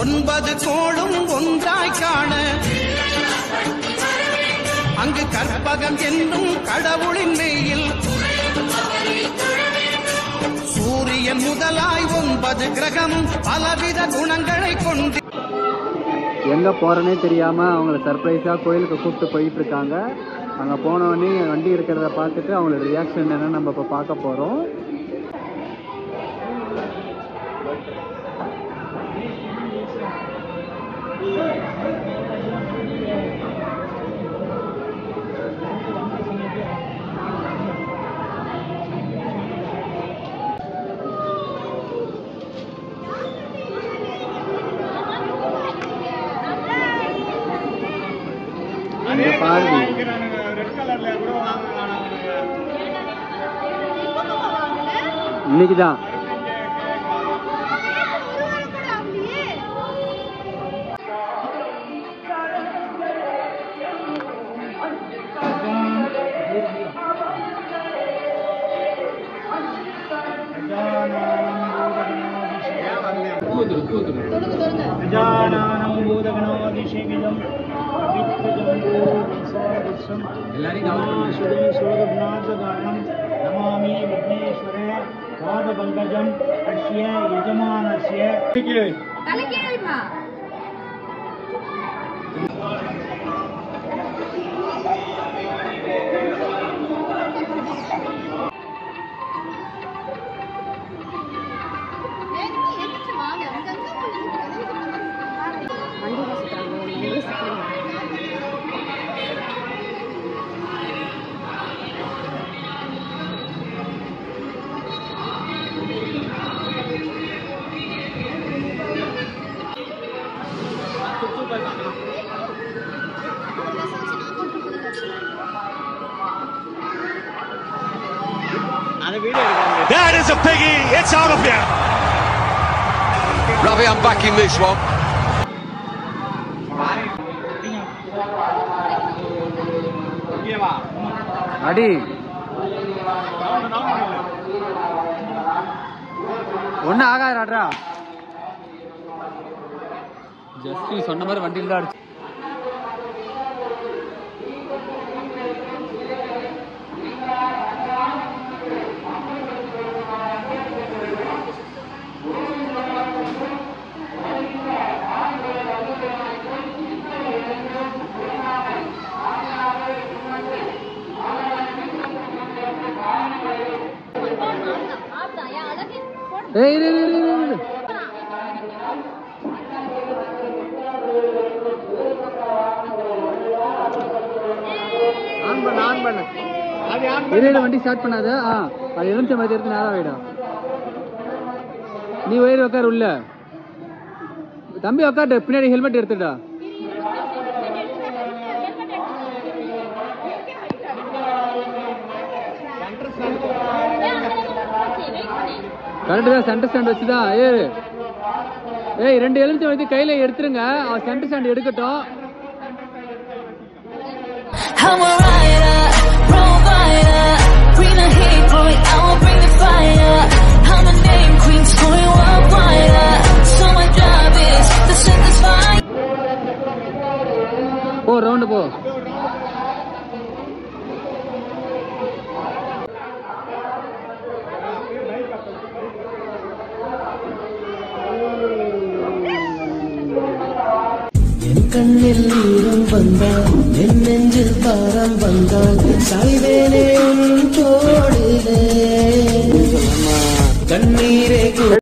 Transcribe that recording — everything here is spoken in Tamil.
ஒன்பது கோளும் ஒன்றாய் காண அங்கு கற்பகம் என்னும் கடவுளின் மெய்யில் சூரியன் முதலாய் ஒன்பது கிரகமும் பலவித குணங்களை கொண்டு எங்க போறேனே தெரியாம அவங்கள சர்ப்ரைஸா கோயிலுக்கு கூப்பிட்டு போயிட்டு இருக்காங்க அங்க போனோடனே வண்டி இருக்கிறத பார்த்துட்டு அவங்களோட ரியாக்ஷன் என்னன்னு நம்ம இப்ப பார்க்க போறோம் இங்க பாருங்க இன்னைக்கு தான் गजाननं भूतगणादिसेविदं पवित्रजम्बूसुदं सूरगुणाचकारणं नमामि विघ्नेश्वरे पादपङ्कजम् अस्य यजमानस्य தலைக்கீழ்மா That is a piggy. It's out of here. Ravi, I'm backing this one. அடி ஒன்னும் ஆகாதுடா ஜஸ்ட் சொன்ன மாதிரி வண்டியில் தான் அடிச்சு ஏய் இரு, இரு, இரு, இரு, இரு. ஆன் பண்ணு ஆன் பண்ணு இரு இரு, வண்டி ஸ்டார்ட் பண்ணாத ஆ அது எலுமிச்சை மாதிரி இருக்கு நேரம் ஆயிடும் நீ ஒயர் உட்காரு உள்ள தம்பி உட்காரு பின்னாடி ஹெல்மெட் எடுத்துடா கரெக்டு தான் சென்டர் ஸ்டாண்ட் வச்சு தான் ஏறு ஏய் ரெண்டு எலுமிச்சை வந்து கையில எடுத்துருங்க அவன் சென்டர் ஸ்டாண்ட் எடுக்கட்டும் I'm a rider, provider. Bring the heat, boy, I will bring the fire. I'm a name queen, touring worldwide. So my job is to satisfy. போ ரவுண்டு போ என் கண்ணில் ஈரம் வந்தால் என் நெஞ்சில் பாரம் வந்தால் சாய்வேனே உன்